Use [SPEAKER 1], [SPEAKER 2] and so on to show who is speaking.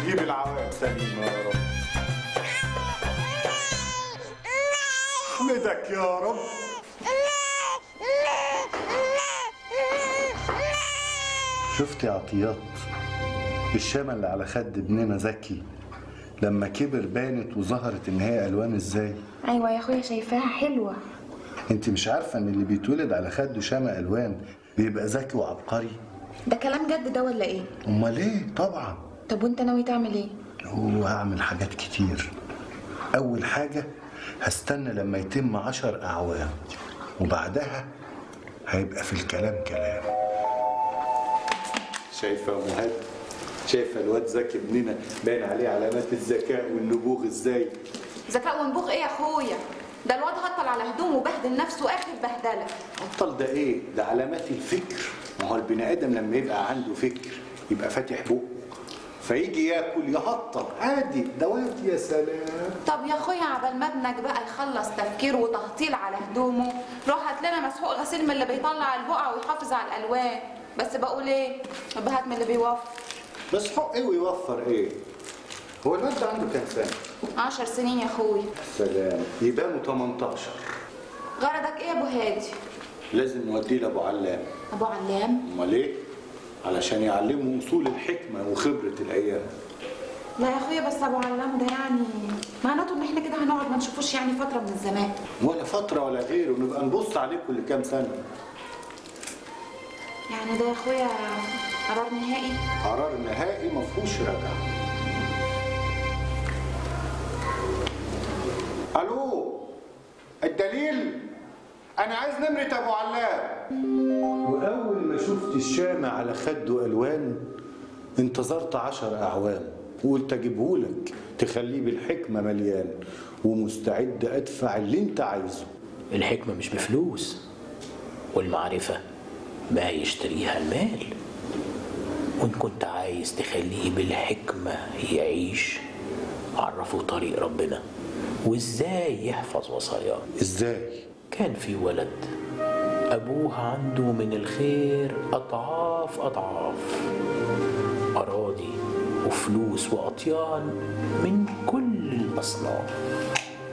[SPEAKER 1] وتجيب العوائد سليمة يا رب احمدك يا رب شفت يا عطيات الشامة اللي على خد ابننا زكي لما كبر بانت وظهرت ان هي الوان ازاي
[SPEAKER 2] ايوه يا اخويا شايفاها حلوه
[SPEAKER 1] انت مش عارفه ان اللي بيتولد على خده شامة الوان بيبقى ذكي وعبقري
[SPEAKER 2] ده كلام جد ده ولا ايه
[SPEAKER 1] امال ايه طبعا
[SPEAKER 2] طب وانت ناوي تعمل ايه
[SPEAKER 1] وهعمل حاجات كتير اول حاجه هستنى لما يتم عشر اعوام وبعدها هيبقى في الكلام كلام شايفه يا مهاب شايفه الواد زكي ابننا باين عليه علامات الذكاء والنبوغ ازاي
[SPEAKER 2] ذكاء ونبوغ ايه يا اخويا ده الواد هطل على هدومه وبهدل نفسه اخر بهدله
[SPEAKER 1] بطل ده ايه ده علامات الفكر ما هو البني ادم لما يبقى عنده فكر يبقى فاتح بقه فيجي ياكل يهطل عادي ده واد يا سلام
[SPEAKER 2] طب يا اخويا عبال ما ابنك بقى يخلص تفكير وتهطيل على هدومه روح هات لنا مسحوق غسيل من اللي بيطلع البقع ويحافظ على الالوان بس بقول ايه يبقى هات من اللي بيوفر
[SPEAKER 1] بس حق ايه ويوفر ايه هو الواد ده عنده كام سنه
[SPEAKER 2] عشر سنين يا اخويا
[SPEAKER 1] سلام يبانوا 18
[SPEAKER 2] غرضك ايه يا ابو هادي
[SPEAKER 1] لازم نوديه لابو علام
[SPEAKER 2] ابو علام
[SPEAKER 1] امال ايه علشان يعلمه اصول الحكمه وخبره الايام
[SPEAKER 2] لا يا اخويا بس ابو علام ده يعني معناته ان احنا كده هنقعد ما نشوفوش يعني فتره من الزمان
[SPEAKER 1] ولا فتره ولا غيره نبقى نبص عليه كل كام سنه
[SPEAKER 2] يعني ده يا اخويا قرار نهائي
[SPEAKER 1] قرار نهائي ما فيهوش رجعه الو الدليل انا عايز نمره ابو علام واول ما شفت الشامة على خده الوان انتظرت عشر اعوام وقلت اجيبهولك تخليه بالحكمه مليان ومستعد ادفع اللي انت عايزه
[SPEAKER 3] الحكمة مش بفلوس والمعرفة ما يشتريها المال وإن كنت عايز تخليه بالحكمة يعيش عرفه طريق ربنا وإزاي يحفظ وصاياه
[SPEAKER 1] ازاي
[SPEAKER 3] كان في ولد أبوه عنده من الخير أضعاف أضعاف أراضي وفلوس وأطيان من كل الأصناف